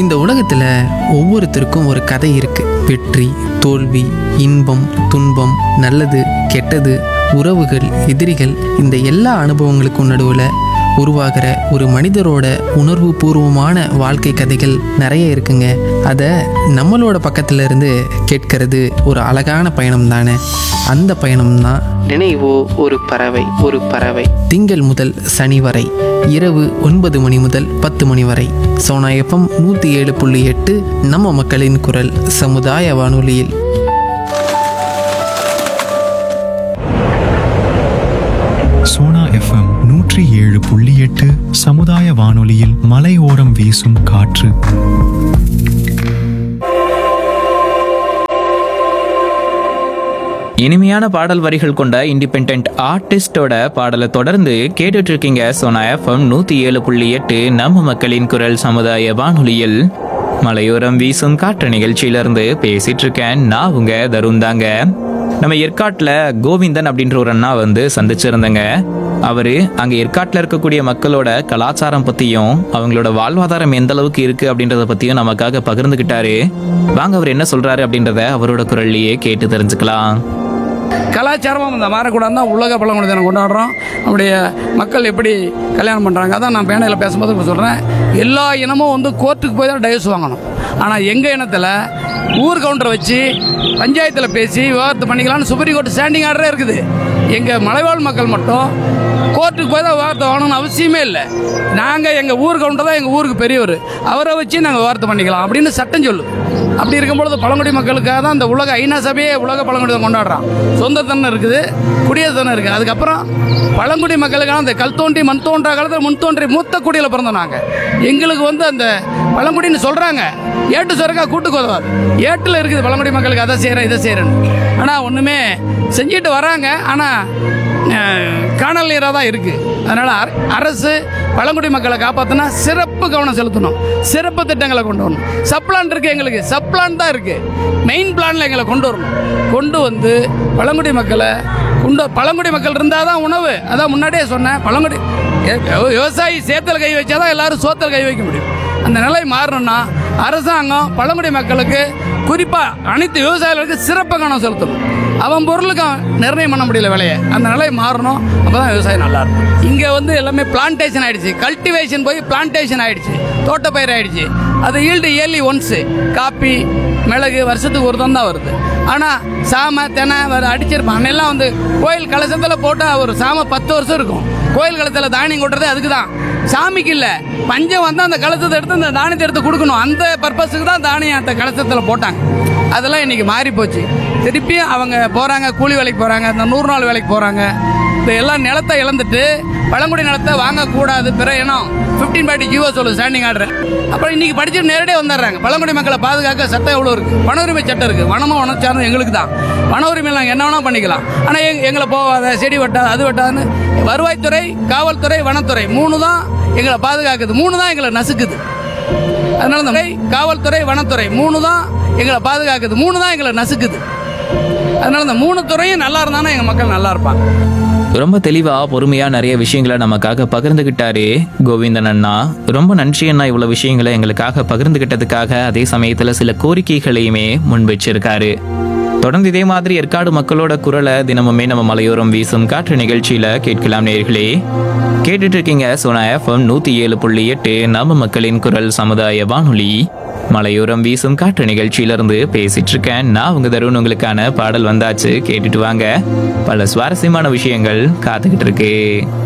இந்த உலகத்தில் ஒவ்வொருத்தருக்கும் ஒரு கதை இருக்கு வெற்றி தோல்வி இன்பம் துன்பம் நல்லது கெட்டது உறவுகள் எதிரிகள் இந்த எல்லா அனுபவங்களுக்கும் நடுவில் உருவாகிற ஒரு மனிதரோட உணர்வு பூர்வமான வாழ்க்கை கதைகள் நிறைய இருக்குங்க அதை நம்மளோட பக்கத்துல இருந்து கேட்கறது ஒரு அழகான பயணம் தானே அந்த பயணம் தான் நினைவோ ஒரு பறவை ஒரு பறவை திங்கள் முதல் சனி வரை இரவு ஒன்பது மணி முதல் பத்து மணி வரை சோனா எஃப்எம் நூற்றி ஏழு புள்ளி எட்டு நம்ம மக்களின் குரல் சமுதாய வானொலியில் சோனா எஃப்எம் நூற்றி ஏழு புள்ளி எட்டு சமுதாய வானொலியில் மலையோரம் வீசும் காற்று இனிமையான பாடல் வரிகள் கொண்ட இண்டிபெண்ட் ஆர்டிஸ்டோட பாடலை தொடர்ந்து கேட்டுட்டு இருக்கீங்க சோனா எஃப்எம் நூத்தி ஏழு புள்ளி எட்டு நம்ம மக்களின் குரல் சமுதாய வானொலியில் மலையோரம் வீசும் காற்று நிகழ்ச்சியிலிருந்து பேசிட்டு இருக்கேன் நான் உங்க தருண் தாங்க நம்ம ஏற்காட்டில் கோவிந்தன் அப்படின்ற ஒரு அண்ணா வந்து சந்திச்சிருந்தேங்க அவரு அங்க ஏற்காட்டில் இருக்கக்கூடிய மக்களோட கலாச்சாரம் பத்தியும் அவங்களோட வாழ்வாதாரம் எந்த அளவுக்கு இருக்கு அப்படின்றத பத்தியும் நமக்காக பகிர்ந்துகிட்டாரு வாங்க அவர் என்ன சொல்றாரு அப்படின்றத அவரோட குரல்லையே கேட்டு தெரிஞ்சுக்கலாம் கலாச்சாரமும் இந்த மாறக்கூடாது தான் உலக பழங்குடி தினம் கொண்டாடுறோம் நம்முடைய மக்கள் எப்படி கல்யாணம் பண்ணுறாங்க அதான் நான் பேனையில் பேசும்போது இப்போ சொல்கிறேன் எல்லா இனமும் வந்து கோர்ட்டுக்கு போய் தான் டைவர்ஸ் வாங்கணும் ஆனால் எங்கள் இனத்தில் ஊர் கவுண்டரை வச்சு பஞ்சாயத்தில் பேசி விவாதத்தை பண்ணிக்கலாம்னு சுப்ரீம் கோர்ட் ஸ்டாண்டிங் ஆர்டரே இருக்குது எங்கள் மலைவாழ் மக்கள் மட்டும் கோர்ட்டுக்கு போய் தான் விவாதத்தை வாங்கணும்னு அவசியமே இல்லை நாங்கள் எங்கள் ஊர் கவுண்டர் தான் எங்கள் ஊருக்கு பெரியவர் அவரை வச்சு நாங்கள் விவாதத்தை பண்ணிக்கலாம் அப்படின்னு சட்டம் சொல்லு அப்படி இருக்கும்பொழுது பழங்குடி மக்களுக்காக தான் இந்த உலக ஐநா சபையே உலக பழங்குடி தினம் கொண்டாடுறான் சொந்தத்தனம் இருக்குது குடியரசனம் இருக்குது அதுக்கப்புறம் பழங்குடி மக்களுக்கான அந்த கல் தோன்றி மண் தோன்றா காலத்தில் முன் தோன்றி மூத்த குடியில் பிறந்தோம் நாங்கள் எங்களுக்கு வந்து அந்த பழங்குடின்னு சொல்கிறாங்க ஏட்டு சொரக்கா கூட்டுக்கு உதவாது ஏட்டில் இருக்குது பழங்குடி மக்களுக்கு அதை செய்கிறேன் இதை செய்கிறேன்னு ஆனால் ஒன்றுமே செஞ்சுட்டு வராங்க ஆனால் காணல் நீராக தான் இருக்குது அதனால் அரசு பழங்குடி மக்களை காப்பாற்றினா சிறப்பு கவனம் செலுத்தணும் சிறப்பு திட்டங்களை கொண்டு வரணும் சப்ளான் இருக்குது எங்களுக்கு சப்ளான் தான் இருக்குது மெயின் பிளானில் எங்களை கொண்டு வரணும் கொண்டு வந்து பழங்குடி மக்களை கொண்டு பழங்குடி மக்கள் இருந்தால் தான் உணவு அதான் முன்னாடியே சொன்னேன் பழங்குடி எ- விவசாயி சேத்தல் கை வச்சா தான் எல்லாரும் சோத்தல் கை வைக்க முடியும் அந்த நிலை மாறணும்னா அரசாங்கம் பழங்குடி மக்களுக்கு குறிப்பாக அனைத்து விவசாயிகளுக்கு சிறப்பு கவனம் செலுத்தணும் அவன் பொருளுக்கு அவன் நிர்ணயம் பண்ண முடியல விலையை அந்த நிலை மாறணும் அப்பதான் விவசாயம் நல்லா இருக்கும் இங்கே வந்து எல்லாமே பிளான்டேஷன் ஆயிடுச்சு கல்டிவேஷன் போய் பிளான்டேஷன் ஆயிடுச்சு தோட்டப்பயிர் ஆயிடுச்சு அது ஈல்டு இயர்லி ஒன்ஸு காப்பி மிளகு வருஷத்துக்கு ஒரு தான் வருது ஆனால் சாமை தெனை வர அடிச்சிருப்பான் அன்னையெல்லாம் வந்து கோயில் கலசத்தில் போட்டால் ஒரு சாமை பத்து வருஷம் இருக்கும் கோயில் கலத்தில் தானியம் கொட்டுறது அதுக்கு தான் சாமிக்கு இல்லை பஞ்சம் வந்து அந்த கலசத்தை எடுத்து அந்த தானியத்தை எடுத்து கொடுக்கணும் அந்த பர்பஸுக்கு தான் தானியம் அந்த கலசத்தில் போட்டாங்க அதெல்லாம் இன்னைக்கு மாறி போச்சு திருப்பியும் அவங்க போகிறாங்க கூலி வேலைக்கு போகிறாங்க இந்த நூறு நாள் வேலைக்கு போகிறாங்க இப்போ எல்லாம் நிலத்தை இழந்துட்டு பழங்குடி நிலத்தை வாங்கக்கூடாது பிற இனம் ஃபிஃப்டீன் பார்ட்டி ஜீவோ சொல்லு ஸ்டாண்டிங் ஆர்டர் அப்புறம் இன்னைக்கு படிச்சுட்டு நேரடியாக வந்துடுறாங்க பழங்குடி மக்களை பாதுகாக்க சட்டம் எவ்வளோ இருக்குது வன உரிமை சட்டம் இருக்குது வனமும் வனச்சாரம் எங்களுக்கு தான் வன உரிமை நாங்கள் என்ன வேணால் பண்ணிக்கலாம் ஆனால் எங் எங்களை போகாத செடி வெட்டாத அது வெட்டாதுன்னு வருவாய்த்துறை காவல்துறை வனத்துறை மூணு தான் எங்களை பாதுகாக்குது மூணு தான் எங்களை நசுக்குது அதனால இந்த துறை, காவல்துறை வனத்துறை மூணு தான் எங்களை பாதுகாக்குது மூணு தான் எங்களை நசுக்குது அதனால இந்த மூணு துறையும் நல்லா இருந்தானா எங்கள் மக்கள் நல்லா இருப்பாங்க ரொம்ப தெளிவா பொறுமையா நிறைய விஷயங்களை நமக்காக பகிர்ந்துகிட்டாரு கோவிந்தன் அண்ணா ரொம்ப நன்றி அண்ணா இவ்வளவு விஷயங்களை எங்களுக்காக பகிர்ந்துகிட்டதுக்காக அதே சமயத்துல சில கோரிக்கைகளையுமே முன் வச்சிருக்காரு தொடர்ந்து இதே மாதிரி ஏற்காடு மக்களோட குரலை தினமுமே நம்ம மலையோரம் வீசும் காற்று நிகழ்ச்சியில கேட்கலாம் நேர்களே கேட்டுட்டு இருக்கீங்க சோனா எஃப்எம் நூத்தி ஏழு புள்ளி எட்டு நம்ம மக்களின் குரல் சமுதாய வானொலி மலையோரம் வீசும் காற்று நிகழ்ச்சியிலிருந்து பேசிட்டு இருக்கேன் நான் உங்க தருண் உங்களுக்கான பாடல் வந்தாச்சு கேட்டுட்டு வாங்க பல சுவாரஸ்யமான விஷயங்கள் காத்துக்கிட்டு இருக்கு